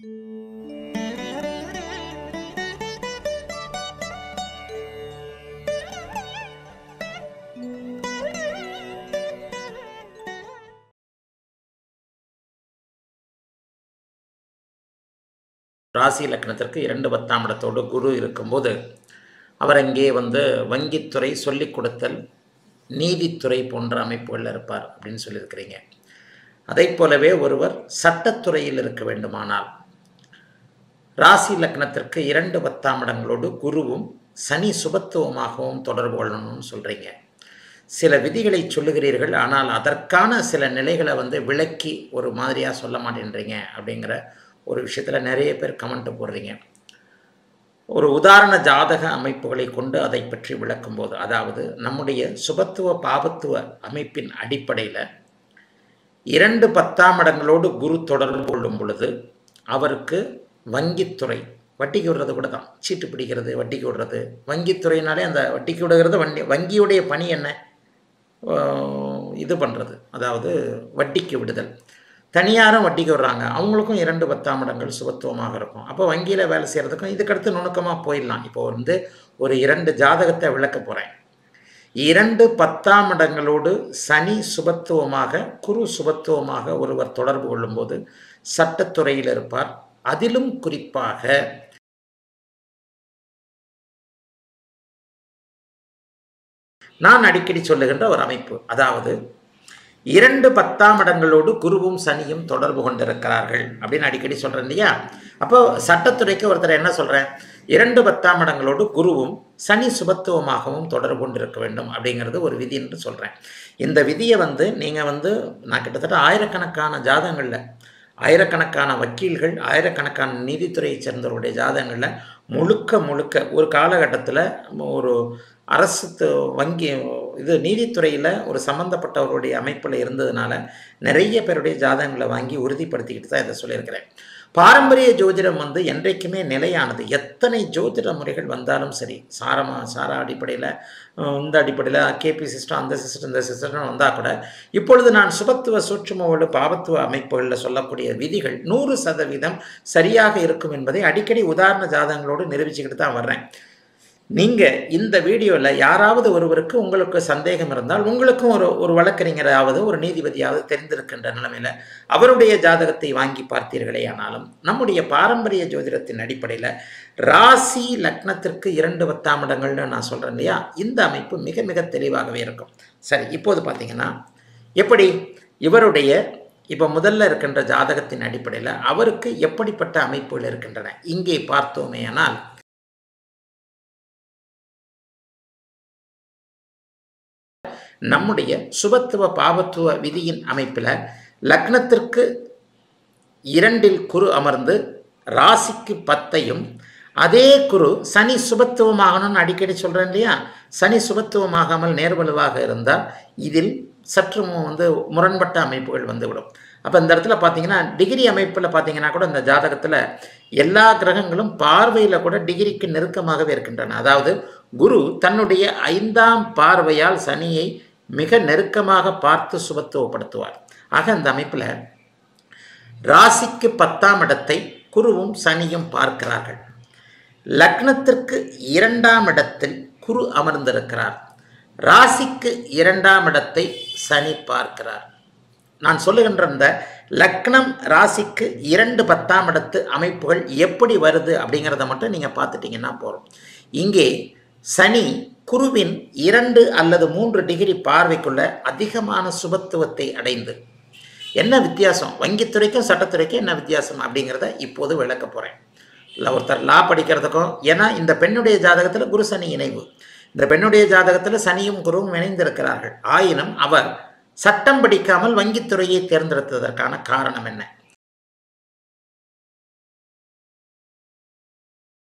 ராசி லக்னத்திற்கு இரண்டு பத்தாம் இடத்தோடு குரு இருக்கும்போது அவர் அங்கே வந்து வங்கித்துறை சொல்லிக் கொடுத்தல் நீதித்துறை போன்ற அமைப்புகளில் இருப்பார் அப்படின்னு சொல்லியிருக்கிறீங்க அதை போலவே ஒருவர் சட்டத்துறையில் இருக்க வேண்டுமானால் ராசி லக்னத்திற்கு இரண்டு பத்தாம் இடங்களோடு குருவும் சனி சுபத்துவமாகவும் தொடர்பு கொள்ளணும்னு சொல்கிறீங்க சில விதிகளை சொல்லுகிறீர்கள் ஆனால் அதற்கான சில நிலைகளை வந்து விளக்கி ஒரு மாதிரியாக சொல்ல மாட்டேன்றீங்க அப்படிங்கிற ஒரு விஷயத்தில் நிறைய பேர் கமெண்ட் போடுறீங்க ஒரு உதாரண ஜாதக அமைப்புகளை கொண்டு அதை பற்றி விளக்கும்போது அதாவது நம்முடைய சுபத்துவ பாபத்துவ அமைப்பின் அடிப்படையில் இரண்டு பத்தாம் இடங்களோடு குரு தொடர்பு கொள்ளும் பொழுது அவருக்கு வங்கித்துறை வட்டிக்கு விடுறது கூட தான் சீட்டு பிடிக்கிறது வட்டிக்கு விடுறது வங்கித்துறையினாலே அந்த வட்டிக்கு விடுகிறது வண்டி வங்கியுடைய பணி என்ன இது பண்ணுறது அதாவது வட்டிக்கு விடுதல் தனியாரும் வட்டிக்கு விடுறாங்க அவங்களுக்கும் இரண்டு பத்தாம் இடங்கள் சுபத்துவமாக இருக்கும் அப்போ வங்கியில் வேலை செய்கிறதுக்கும் இதுக்கடுத்து நுணுக்கமாக போயிடலாம் இப்போ வந்து ஒரு இரண்டு ஜாதகத்தை விளக்க போகிறேன் இரண்டு பத்தாம் இடங்களோடு சனி சுபத்துவமாக குரு சுபத்துவமாக ஒருவர் தொடர்பு கொள்ளும்போது சட்டத்துறையில் இருப்பார் அதிலும் குறிப்பாக நான் அடிக்கடி சொல்லுகின்ற ஒரு அமைப்பு அதாவது இரண்டு பத்தாம் இடங்களோடு குருவும் சனியும் தொடர்பு கொண்டிருக்கிறார்கள் அப்படின்னு அடிக்கடி சொல்கிறேன் இல்லையா அப்போ சட்டத்துறைக்கு ஒருத்தர் என்ன சொல்கிறேன் இரண்டு பத்தாம் இடங்களோடு குருவும் சனி சுபத்துவமாகவும் தொடர்பு கொண்டிருக்க வேண்டும் அப்படிங்கிறது ஒரு விதி என்று சொல்கிறேன் இந்த விதியை வந்து நீங்கள் வந்து நான் கிட்டத்தட்ட ஆயிரக்கணக்கான ஜாதகங்களில் ஆயிரக்கணக்கான வக்கீல்கள் ஆயிரக்கணக்கான நீதித்துறையை சேர்ந்தவருடைய ஜாதகங்களில் முழுக்க முழுக்க ஒரு காலகட்டத்தில் ஒரு அரசு வங்கி இது நீதித்துறையில் ஒரு சம்மந்தப்பட்டவருடைய அமைப்பில் இருந்ததுனால நிறைய பேருடைய ஜாதகங்களை வாங்கி உறுதிப்படுத்திக்கிட்டு தான் இதை சொல்லியிருக்கிறேன் பாரம்பரிய ஜோதிடம் வந்து என்றைக்குமே நிலையானது எத்தனை ஜோதிட முறைகள் வந்தாலும் சரி சாரமா சாரா அடிப்படையில் இந்த அடிப்படையில் கேபி சிஸ்டம் அந்த சிஸ்டம் இந்த சிஸ்டம் வந்தால் கூட இப்பொழுது நான் சுபத்துவ சூட்சுமோடு பாவத்துவ அமைப்புகளில் சொல்லக்கூடிய விதிகள் நூறு சதவீதம் சரியாக இருக்கும் என்பதை அடிக்கடி உதாரண ஜாதகங்களோடு நிரூபிச்சுக்கிட்டு தான் வர்றேன் நீங்கள் இந்த வீடியோவில் யாராவது ஒருவருக்கு உங்களுக்கு சந்தேகம் இருந்தால் உங்களுக்கும் ஒரு ஒரு வழக்கறிஞராவது ஒரு நீதிபதியாவது தெரிந்திருக்கின்ற நிலைமையில் அவருடைய ஜாதகத்தை வாங்கி பார்த்தீர்களே ஆனாலும் நம்முடைய பாரம்பரிய ஜோதிடத்தின் அடிப்படையில் ராசி லக்னத்திற்கு இரண்டு பத்தாம் இடங்கள்னு நான் சொல்கிறேன் இல்லையா இந்த அமைப்பு மிக மிக தெளிவாகவே இருக்கும் சரி இப்போது பார்த்தீங்கன்னா எப்படி இவருடைய இப்போ முதல்ல இருக்கின்ற ஜாதகத்தின் அடிப்படையில் அவருக்கு எப்படிப்பட்ட அமைப்புகள் இருக்கின்றன இங்கே பார்த்தோமே ஆனால் நம்முடைய சுபத்துவ பாபத்துவ விதியின் அமைப்பில் லக்னத்திற்கு இரண்டில் குரு அமர்ந்து ராசிக்கு பத்தையும் அதே குரு சனி சுபத்துவமாகணும்னு அடிக்கடி சொல்கிறேன் இல்லையா சனி சுபத்துவமாகாமல் நேர்வலுவாக இருந்தால் இதில் சற்று வந்து முரண்பட்ட அமைப்புகள் வந்துவிடும் அப்போ இந்த இடத்துல பார்த்தீங்கன்னா டிகிரி அமைப்பில் பார்த்தீங்கன்னா கூட இந்த ஜாதகத்தில் எல்லா கிரகங்களும் பார்வையில் கூட டிகிரிக்கு நெருக்கமாகவே இருக்கின்றன அதாவது குரு தன்னுடைய ஐந்தாம் பார்வையால் சனியை மிக நெருக்கமாக பார்த்து சுபத்துவப்படுத்துவார் ஆக அந்த அமைப்பில் ராசிக்கு பத்தாம் இடத்தை குருவும் சனியும் பார்க்கிறார்கள் லக்னத்திற்கு இரண்டாம் இடத்தில் குரு அமர்ந்திருக்கிறார் ராசிக்கு இரண்டாம் இடத்தை சனி பார்க்கிறார் நான் சொல்லுகின்ற இந்த லக்னம் ராசிக்கு இரண்டு பத்தாம் இடத்து அமைப்புகள் எப்படி வருது அப்படிங்கிறத மட்டும் நீங்கள் பார்த்துட்டிங்கன்னா போகிறோம் இங்கே சனி குருவின் இரண்டு அல்லது மூன்று டிகிரி பார்வைக்குள்ள அதிகமான சுபத்துவத்தை அடைந்து என்ன வித்தியாசம் வங்கித்துறைக்கும் சட்டத்துறைக்கும் என்ன வித்தியாசம் அப்படிங்கிறத இப்போது விளக்க போகிறேன் இல்லை ஒருத்தர் லா படிக்கிறதுக்கும் ஏன்னா இந்த பெண்ணுடைய ஜாதகத்தில் குரு சனி இணைவு இந்த பெண்ணுடைய ஜாதகத்தில் சனியும் குருவும் இணைந்திருக்கிறார்கள் ஆயினும் அவர் சட்டம் படிக்காமல் வங்கித்துறையை தேர்ந்தெடுத்ததற்கான காரணம் என்ன